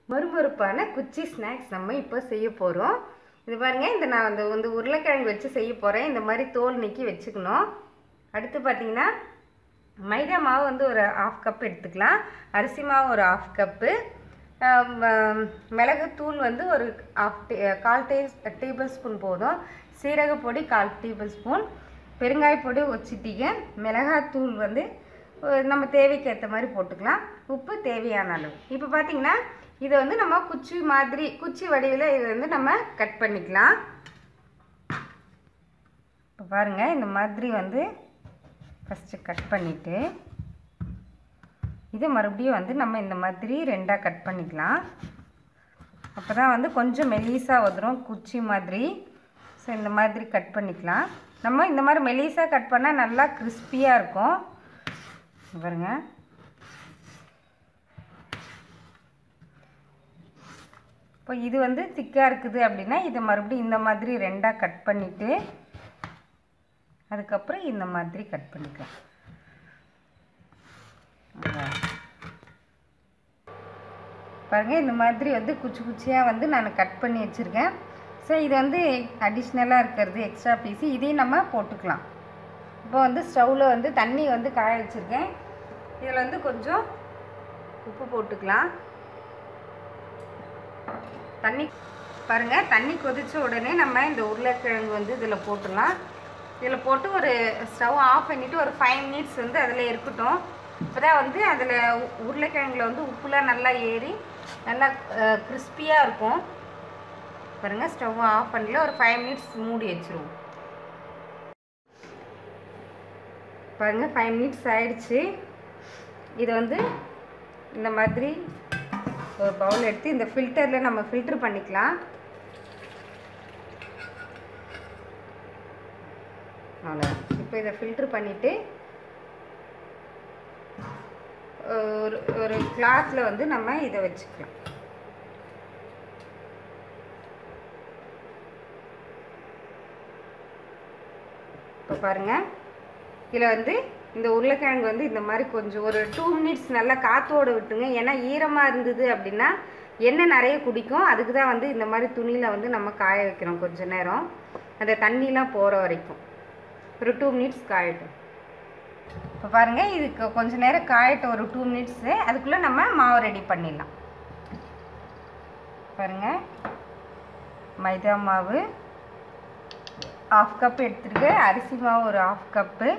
மறுமறுப்பான குச்சி ஸ்நாக்ஸ் நம்ம இப்போ செய்ய போகிறோம் இது பாருங்க இந்த நான் அந்த வந்து உருளைக்கிழங்கு வச்சு செய்ய போகிறேன் இந்த மாதிரி தோல் நீக்கி வச்சுக்கணும் அடுத்து பார்த்தீங்கன்னா மைதா மாவு வந்து ஒரு ஆஃப் கப் எடுத்துக்கலாம் அரிசி மாவு ஒரு ஆஃப் கப்பு மிளகுத்தூள் வந்து ஒரு ஆஃப் கால் டே டேபிள் ஸ்பூன் போதும் சீரகப்பொடி கால் டேபிள் ஸ்பூன் பெருங்காயப்பொடி வச்சுட்டீங்க மிளகாத்தூள் வந்து அஹ், நம்ம தேவைக்கு ஏற்ற மாதிரி போட்டுக்கலாம் உப்பு தேவையான அளவு இப்போ பார்த்தீங்கன்னா இதை வந்து நம்ம குச்சி மாதிரி குச்சி வடிவில் இதை வந்து நம்ம கட் பண்ணிக்கலாம் இப்போ பாருங்கள் இந்த மாதிரி வந்து ஃபஸ்ட்டு கட் பண்ணிவிட்டு இது மறுபடியும் வந்து நம்ம இந்த மாதிரி ரெண்டாக கட் பண்ணிக்கலாம் அப்போ தான் வந்து கொஞ்சம் மெலிசாக வந்துடும் குச்சி மாதிரி ஸோ இந்த மாதிரி கட் பண்ணிக்கலாம் நம்ம இந்த மாதிரி மெலிசாக கட் பண்ணால் நல்லா கிறிஸ்பியாக இருக்கும் இங்க பாருங்க இப்போ இது வந்து திக்காக இருக்குது அப்படின்னா இதை மறுபடியும் இந்த மாதிரி ரெண்டாக கட் பண்ணிவிட்டு அதுக்கப்புறம் இந்த மாதிரி கட் பண்ணிக்கலாம் அவ்வளவுதான். பாருங்க இந்த மாதிரி வந்து குச்சி குச்சியாக வந்து நான் கட் பண்ணி வச்சுருக்கேன் ஸோ இது வந்து அடிஷ்னலாக இருக்கிறது எக்ஸ்ட்ரா பீஸு இதையும் நம்ம போட்டுக்கலாம் இப்போ வந்து ஸ்டவ்வில் வந்து தண்ணி வந்து காய வச்சுருக்கேன் இதில் வந்து கொஞ்சம் உப்பு போட்டுக்கலாம் தண்ணி பாருங்கள் தண்ணி கொதிச்ச உடனே நம்ம இந்த உருளைக்கிழங்கு வந்து இதில் போட்டுடலாம் இதில் போட்டு ஒரு ஸ்டவ் ஆஃப் பண்ணிவிட்டு ஒரு ஃபைவ் மினிட்ஸ் வந்து அதில் இருக்கட்டும் இப்போ தான் வந்து அதில் உருளைக்கிழங்குல வந்து உப்புலாம் நல்லா ஏறி நல்லா கிறிஸ்பியாக இருக்கும் பாருங்கள் ஸ்டவ் ஆஃப் பண்ணல ஒரு ஃபைவ் மினிட்ஸ் மூடி வச்சுருவோம் பாருங்கள் ஃபைவ் மினிட்ஸ் ஆயிடுச்சு இதை வந்து இந்த மாதிரி ஒரு பவுல் எடுத்து இந்த ஃபில்டரில் நம்ம ஃபில்டர் பண்ணிக்கலாம் அவ்வளோதான் இப்போ இதை ஃபில்டர் பண்ணிவிட்டு ஒரு ஒரு கிளாத்தில் வந்து நம்ம இதை வச்சுக்கலாம் இப்போ பாருங்கள் இதில் வந்து இந்த உருளைக்கிழங்கு வந்து இந்த மாதிரி கொஞ்சம் ஒரு டூ மினிட்ஸ் நல்லா காற்றோடு விட்டுங்க ஏன்னா ஈரமாக இருந்தது அப்படின்னா எண்ணெய் நிறைய குடிக்கும் அதுக்கு தான் வந்து இந்த மாதிரி துணியில் வந்து நம்ம காய வைக்கிறோம் கொஞ்ச நேரம் அந்த தண்ணிலாம் போகிற வரைக்கும் ஒரு டூ மினிட்ஸ் காயட்டும் இப்போ பாருங்கள் இதுக்கு கொஞ்ச நேரம் காயட்டும் ஒரு டூ மினிட்ஸு அதுக்குள்ளே நம்ம மாவு ரெடி பண்ணிடலாம் பாருங்கள் மைதா மாவு ஆஃப் கப் எடுத்துருக்கேன் அரிசி மாவு ஒரு ஆஃப் கப்பு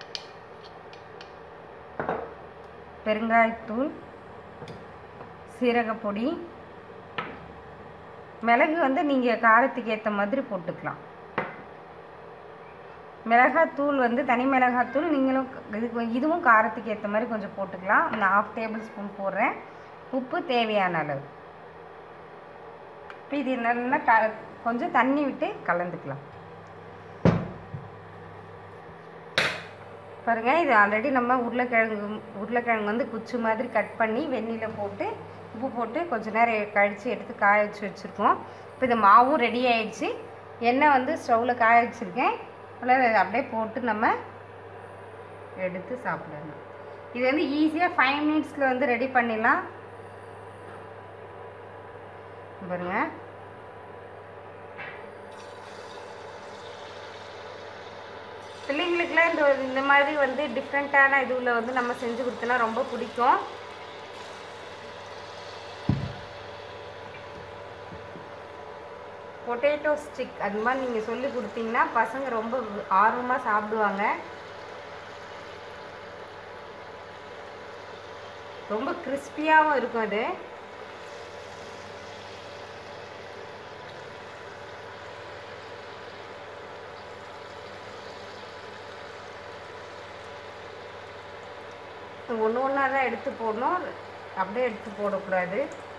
பெருங்காயத்தூள் சீரகப்பொடி மிளகு வந்து நீங்கள் காரத்துக்கு ஏற்ற மாதிரி போட்டுக்கலாம் மிளகாத்தூள் வந்து தனி மிளகாத்தூள் நீங்களும் இதுக்கு இதுவும் காரத்துக்கு ஏற்ற மாதிரி கொஞ்சம் போட்டுக்கலாம் நான் ஆஃப் டேபிள் ஸ்பூன் போடுறேன் உப்பு தேவையான அளவு இப்போ இது நல்லா க கொஞ்சம் தண்ணி விட்டு கலந்துக்கலாம் பாருங்கள் இது ஆல்ரெடி நம்ம உருளைக்கிழங்கு உருளைக்கிழங்கு வந்து குச்சி மாதிரி கட் பண்ணி வெந்நியில் போட்டு உப்பு போட்டு கொஞ்ச நேரம் கழித்து எடுத்து காய வச்சு வச்சுருக்கோம் இப்போ இந்த மாவும் ரெடி ஆயிடுச்சு எண்ணெய் வந்து ஸ்டவ்வில் காய வச்சுருக்கேன் அதில் அப்படியே போட்டு நம்ம எடுத்து சாப்பிடணும் இது வந்து ஈஸியாக ஃபைவ் மினிட்ஸில் வந்து ரெடி பண்ணிடலாம் பாருங்க பிள்ளைங்களுக்குலாம் இந்த இந்த மாதிரி வந்து டிஃப்ரெண்ட்டான இதுவில் வந்து நம்ம செஞ்சு கொடுத்தோன்னா ரொம்ப பிடிக்கும் பொட்டேட்டோ ஸ்டிக் அது மாதிரி நீங்கள் சொல்லி கொடுத்தீங்கன்னா பசங்க ரொம்ப ஆர்வமாக சாப்பிடுவாங்க ரொம்ப கிறிஸ்பியாகவும் இருக்கும் அது ஒன்று ஒன்றா தான் எடுத்து போடணும் அப்படியே எடுத்து போடக்கூடாது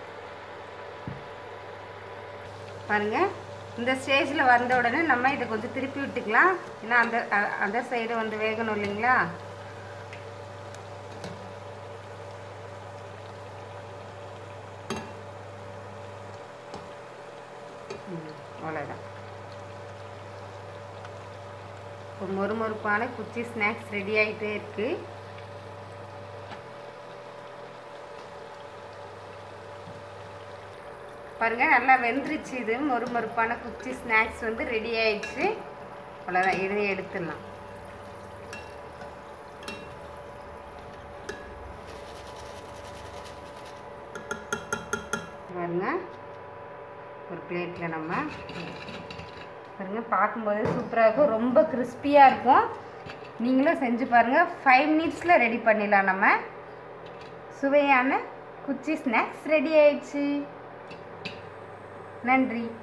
பாருங்க இந்த ஸ்டேஜில் வந்த உடனே நம்ம இதை கொஞ்சம் திருப்பி விட்டுக்கலாம் ஏன்னா அந்த அ- அந்த சைடு வந்து வேகணும் இல்லைங்களா ம், அவ்வளோதான் இப்போ மொறுமொறுப்பான குச்சி ஸ்நாக்ஸ் ரெடி ஆகிட்டே இருக்குது பாருங்கள் நல்லா வெந்துருச்சு இது மொறு மொறுப்பான குச்சி ஸ்நாக்ஸ் வந்து ரெடி ஆயிடுச்சு அவ்வளோதான் இதை எடுத்துடலாம் பாருங்க ஒரு பிளேட்டில் நம்ம பாருங்க பார்க்கும்போது சூப்பராக இருக்கும் ரொம்ப கிறிஸ்பியாக இருக்கும் நீங்களும் செஞ்சு பாருங்கள் ஃபைவ் மினிட்ஸில் ரெடி பண்ணிடலாம் நம்ம சுவையான குச்சி ஸ்நாக்ஸ் ரெடி ஆயிடுச்சு நன்றி